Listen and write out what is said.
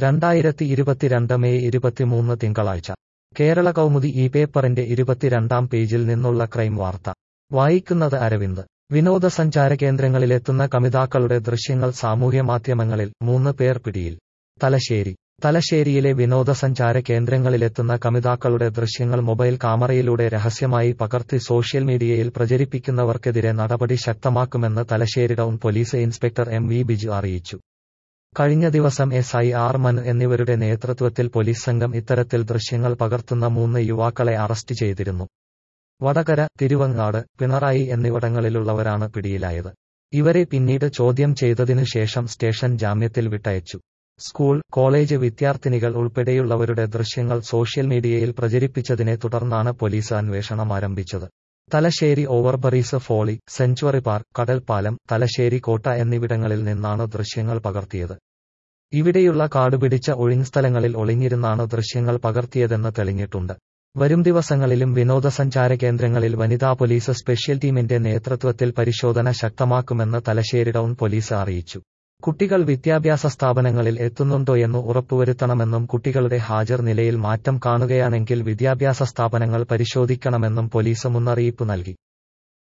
രണ്ടായിരത്തി ഇരുപത്തിരണ്ട് മെയ് ഇരുപത്തിമൂന്ന് തിങ്കളാഴ്ച കേരള കൗമുദി ഈ പേപ്പറിന്റെ ഇരുപത്തിരണ്ടാം പേജിൽ നിന്നുള്ള ക്രൈം വാർത്ത വായിക്കുന്നത് അരവിന്ദ് വിനോദസഞ്ചാര കേന്ദ്രങ്ങളിലെത്തുന്ന കമിതാക്കളുടെ ദൃശ്യങ്ങൾ സാമൂഹ്യമാധ്യമങ്ങളിൽ മൂന്ന് പേർ പിടിയിൽ തലശ്ശേരി തലശ്ശേരിയിലെ വിനോദസഞ്ചാര കേന്ദ്രങ്ങളിലെത്തുന്ന കമിതാക്കളുടെ ദൃശ്യങ്ങൾ മൊബൈൽ കാമറയിലൂടെ രഹസ്യമായി പകർത്തി സോഷ്യൽ മീഡിയയിൽ പ്രചരിപ്പിക്കുന്നവർക്കെതിരെ നടപടി ശക്തമാക്കുമെന്ന് Thalassery town police inspector M V Biju അറിയിച്ചു കഴിഞ്ഞ ദിവസം എസ് ഐ ആർ മനു എന്നിവരുടെ നേതൃത്വത്തിൽ പോലീസ് സംഘം ഇത്തരത്തിൽ ദൃശ്യങ്ങൾ പകർത്തുന്ന മൂന്ന് യുവാക്കളെ അറസ്റ്റ് ചെയ്തിരുന്നു വടകര തിരുവങ്ങാട് പിണറായി എന്നിവിടങ്ങളിലുള്ളവരാണ് പിടിയിലായത് ഇവരെ പിന്നീട് ചോദ്യം ചെയ്തതിനു ശേഷം സ്റ്റേഷൻ ജാമ്യത്തിൽ വിട്ടയച്ചു സ്കൂൾ കോളേജ് വിദ്യാർത്ഥിനികൾ ഉൾപ്പെടെയുള്ളവരുടെ ദൃശ്യങ്ങൾ സോഷ്യൽ മീഡിയയിൽ പ്രചരിപ്പിച്ചതിനെ തുടർന്നാണ് പോലീസ് അന്വേഷണം ആരംഭിച്ചത് Thalassery Overburys Folly century park കടൽപ്പാലം തലശ്ശേരി കോട്ട എന്നിവിടങ്ങളിൽ നിന്നാണ് ദൃശ്യങ്ങൾ പകർത്തിയത് ഇവിടെയുള്ള കാടുപിടിച്ച ഒഴിഞ്ഞസ്ഥലങ്ങളിൽ ഒളിഞ്ഞിരുന്നാണ് ദൃശ്യങ്ങൾ പകർത്തിയതെന്ന് തെളിഞ്ഞിട്ടുണ്ട് വരും ദിവസങ്ങളിലും വിനോദസഞ്ചാര കേന്ദ്രങ്ങളിൽ വനിതാ പോലീസ് സ്പെഷ്യൽ ടീമിന്റെ നേതൃത്വത്തിൽ പരിശോധന ശക്തമാക്കുമെന്ന് തലശ്ശേരി ടൗൺ പോലീസ് അറിയിച്ചു കുട്ടികൾ വിദ്യാഭ്യാസ സ്ഥാപനങ്ങളിൽ എത്തുന്നുണ്ടോയെന്ന് ഉറപ്പുവരുത്തണമെന്നും കുട്ടികളുടെ ഹാജർ നിലയിൽ മാറ്റം കാണുകയാണെങ്കിൽ വിദ്യാഭ്യാസ സ്ഥാപനങ്ങൾ പരിശോധിക്കണമെന്നും പോലീസ് മുന്നറിയിപ്പ് നൽകി